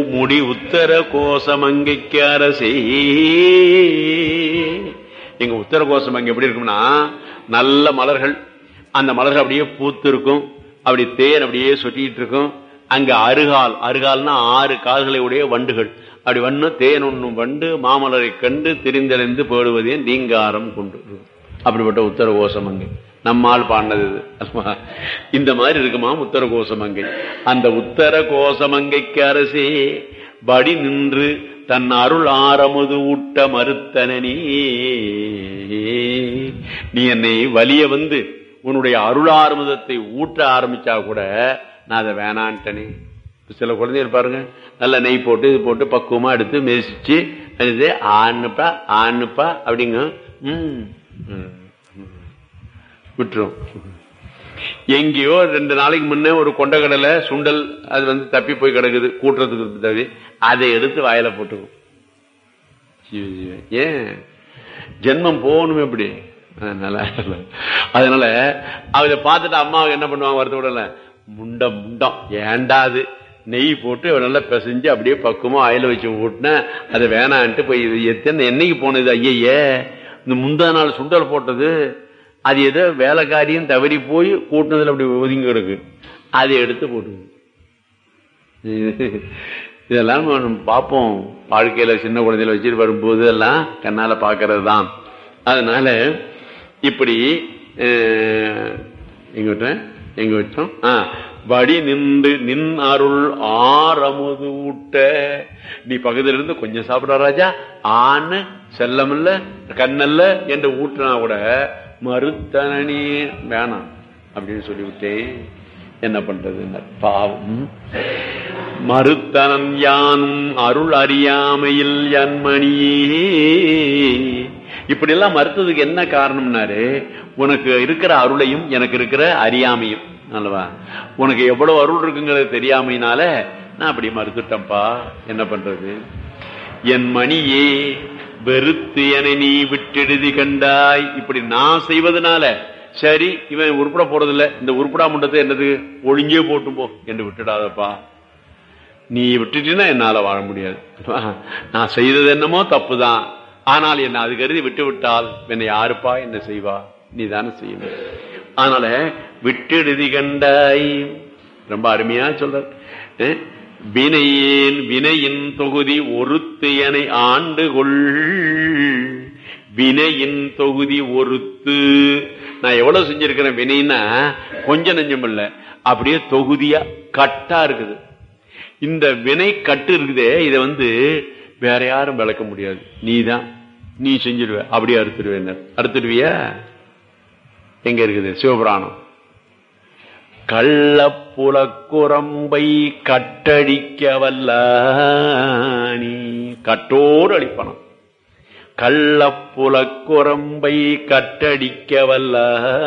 முடி உத்தர கோசமங்கைக்கு அரசே எங்க உத்தர கோசமங்கை எப்படி இருக்கும்னா நல்ல மலர்கள் அந்த மலர்கள் அப்படியே பூத்து இருக்கும் அப்படி தேன் அப்படியே சொட்டிட்டு இருக்கும் அங்க அருகால் அருகால்னா ஆறு கால்களை உடைய வண்டுகள் அப்படி வண்ணு தேன் ஒண்ணும் வண்டு மாமலரை கண்டு திரிந்தடைந்து போடுவதே நீங்காரம் கொண்டு அப்படிப்பட்ட உத்தர கோசமங்கை நம்மால் பாடினது இது. இந்த மாதிரி இருக்குமா உத்தர கோசமங்கை அந்த உத்தர கோசமங்கைக்கு அரசே படி நின்று தன் அருள் ஆரமுது ஊட்ட மறுத்தனனே நீ என்னை வலிய வந்து உன்னுடைய அருள் ஆரமுதத்தை ஊட்ட ஆரம்பிச்சா கூட நான் அதை வேணான்ட்டனே சில குழந்தைகள் பாருங்க நல்ல நெய் போட்டு இது போட்டு பக்குவமா எடுத்து மெதிச்சு அது ஆண்ணுப்பா ஆண்ணுப்பா அப்படிங்க ம் ம், ம். விட்டுரும் எங்கேயோ ரெண்டு நாளைக்கு முன்னே ஒரு கொண்டக்கடலை சுண்டல் அது வந்து தப்பி போய் கிடக்குது கூட்டுறதுக்கு தவி அதை எடுத்து வாயில போட்டுக்கும் சிவ சிவ. ஏன் ஜென்மம் போகணும் எப்படி அதனால அதனால அவரை பார்த்துட்டு அம்மாவுக்கு என்ன பண்ணுவாங்க வரது விடல முண்டம் முண்டம் ஏண்டாது நெய் போட்டு நல்லா பிசைஞ்சு அப்படியே பக்குவமா ஆயில வச்சு ஊட்டின அது வேணான்ட்டு போய் இது எத்தனை என்னைக்கு போனது ஐயையே இந்த முந்தா நாள் சுண்டல் போட்டது அது ஏதோ வேலைக்காரியும் தவறி போய் கூட்டினதுல அப்படி ஒதுங்கி கிடக்கு அதை எடுத்து போட்டு இதெல்லாம் நம்ம பார்ப்போம் வாழ்க்கையில சின்ன குழந்தையில வச்சுட்டு வரும்போது எல்லாம் கண்ணால பாக்குறது தான் அதனால இப்படி அஹ், எங்க விட்டேன் எங்க விட்டோம் ஆ, வடி நின்று நின் அருள் ஆரமுது ஊட்ட நீ பக்கத்துல இருந்து கொஞ்சம் சாப்பிட ராஜா ஆன்னு செல்லமில்ல கண்ணல்ல என்று ஊட்டினா கூட மறுத்தனே வேணாம் அப்படின்னு சொல்லிவிட்டேன் என்ன பண்றது பாவம் மறுத்தனன் யானும் அருள் அறியாமையில் என்மணியே இப்படி எல்லாம் மறுத்ததுக்கு என்ன காரணம்னாரு உனக்கு இருக்கிற அருளையும் எனக்கு இருக்கிற அறியாமையும் அல்லவா உனக்கு எவ்வளவு அருள் இருக்குங்கிறது தெரியாமையினால நான் அப்படி மறுத்துட்டேன்ப்பா என்ன பண்றது என் மணியே வெறுத்து என நீ விட்டெழுதி கண்டாய் இப்படி நான் செய்வதனால சரி இவன் உருப்பட போறதில்ல இந்த உருப்படா முண்டத்தை என்னது ஒழுங்கே போட்டு போ என்று விட்டுடாதப்பா நீ விட்டுட்டீன்னா என்னால வாழ முடியாது நான் செய்தது என்னமோ தப்புதான் ஆனால் என்ன அது கருதி விட்டு விட்டால் என்னை யாருப்பா என்ன செய்வா நீ தானே செய்யணும் அதனால விட்டெழுதி கண்டாய் ரொம்ப அருமையா சொல்ற அஹ், வினையேன் வினையின் தொகுதி ஒருத்து என ஆண்டு கொள் வினையின் தொகுதி ஒருத்து நான் எவ்வளவு செஞ்சிருக்கிறேன் வினைன்னா கொஞ்சம் நெஞ்சம் இல்ல அப்படியே தொகுதியா கட்டா இருக்குது இந்த வினை கட்டு இருக்குதே இதை வந்து வேற யாரும் விளக்க முடியாது நீதான் நீ செஞ்சிருவ அப்படியே அறுத்துடுவேன் அறுத்துடுவியா எங்க இருக்குது சிவபுராணம் கள்ளப்புலக்குரம்பை கட்டடிக்க வல்ல நீ கட்டோடு அளிப்பனம் கள்ளப்புலக்குரம்பை கட்டடிக்க வல்ல